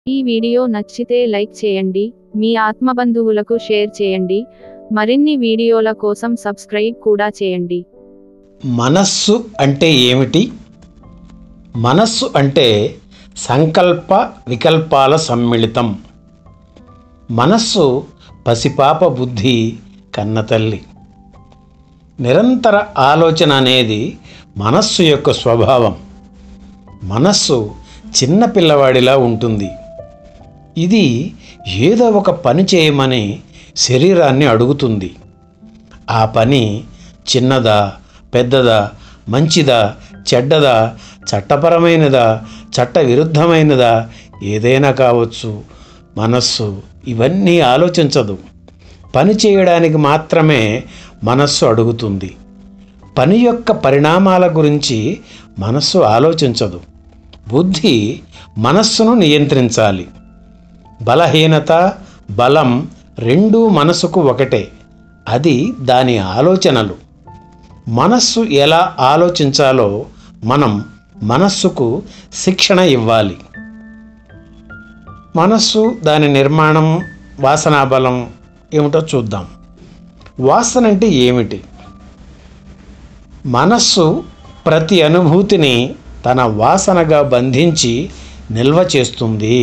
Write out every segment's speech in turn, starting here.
ఈ వీడియో నచ్చితే లైక్ చేయండి మీ ఆత్మబంధువులకు షేర్ చేయండి మరిన్ని వీడియోల కోసం సబ్స్క్రైబ్ కూడా చేయండి మనస్సు అంటే ఏమిటి మనస్సు అంటే సంకల్ప వికల్పాల సమ్మిళితం మనస్సు పసిపాప బుద్ధి కన్నతల్లి నిరంతర ఆలోచన అనేది మనస్సు యొక్క స్వభావం మనస్సు చిన్న పిల్లవాడిలా ఉంటుంది ఇది ఏదో ఒక పని చేయమని శరీరాన్ని అడుగుతుంది ఆ పని చిన్నదా పెద్దదా మంచిదా చెడ్డదా చట్టపరమైనదా చట్ట విరుద్ధమైనదా ఏదైనా కావచ్చు మనస్సు ఇవన్నీ ఆలోచించదు పని చేయడానికి మాత్రమే మనస్సు అడుగుతుంది పని యొక్క పరిణామాల గురించి మనస్సు ఆలోచించదు బుద్ధి మనస్సును నియంత్రించాలి బలహీనత బలం రెండూ మనసుకు ఒకటే అది దాని ఆలోచనలు మనస్సు ఎలా ఆలోచించాలో మనం మనస్సుకు శిక్షణ ఇవ్వాలి మనస్సు దాని నిర్మాణం వాసనా బలం ఏమిటో చూద్దాం వాసన అంటే ఏమిటి మనస్సు ప్రతి అనుభూతిని తన వాసనగా బంధించి నిల్వ చేస్తుంది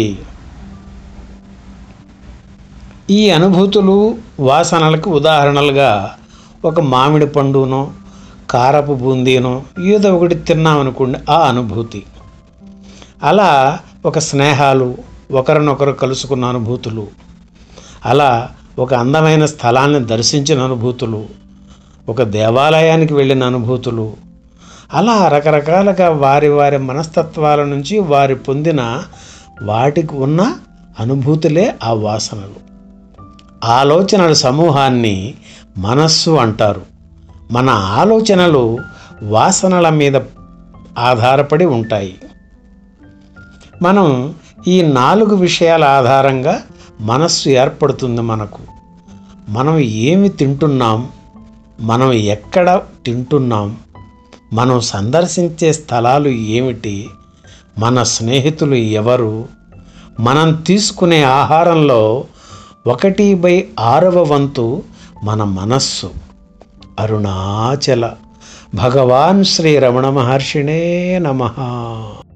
ఈ అనుభూతులు వాసనలకు ఉదాహరణలుగా ఒక మామిడి పండునో కారపు బూందీనో ఏదో ఒకటి తిన్నామనుకోండి ఆ అనుభూతి అలా ఒక స్నేహాలు ఒకరినొకరు కలుసుకున్న అనుభూతులు అలా ఒక అందమైన స్థలాన్ని దర్శించిన అనుభూతులు ఒక దేవాలయానికి వెళ్ళిన అనుభూతులు అలా రకరకాలుగా వారి వారి మనస్తత్వాల నుంచి వారి పొందిన వాటికి ఉన్న అనుభూతులే ఆ వాసనలు ఆలోచనల సమూహాన్ని మనస్సు అంటారు మన ఆలోచనలు వాసనల మీద ఆధారపడి ఉంటాయి మనం ఈ నాలుగు విషయాల ఆధారంగా మనస్సు ఏర్పడుతుంది మనకు మనం ఏమి తింటున్నాం మనం ఎక్కడ తింటున్నాం మనం సందర్శించే స్థలాలు ఏమిటి మన స్నేహితులు ఎవరు మనం తీసుకునే ఆహారంలో ఒకటి బై ఆరవ వంతు మన మనస్సు అరుణాచల భగవాన్ శ్రీ రమణ మహర్షిణే నమః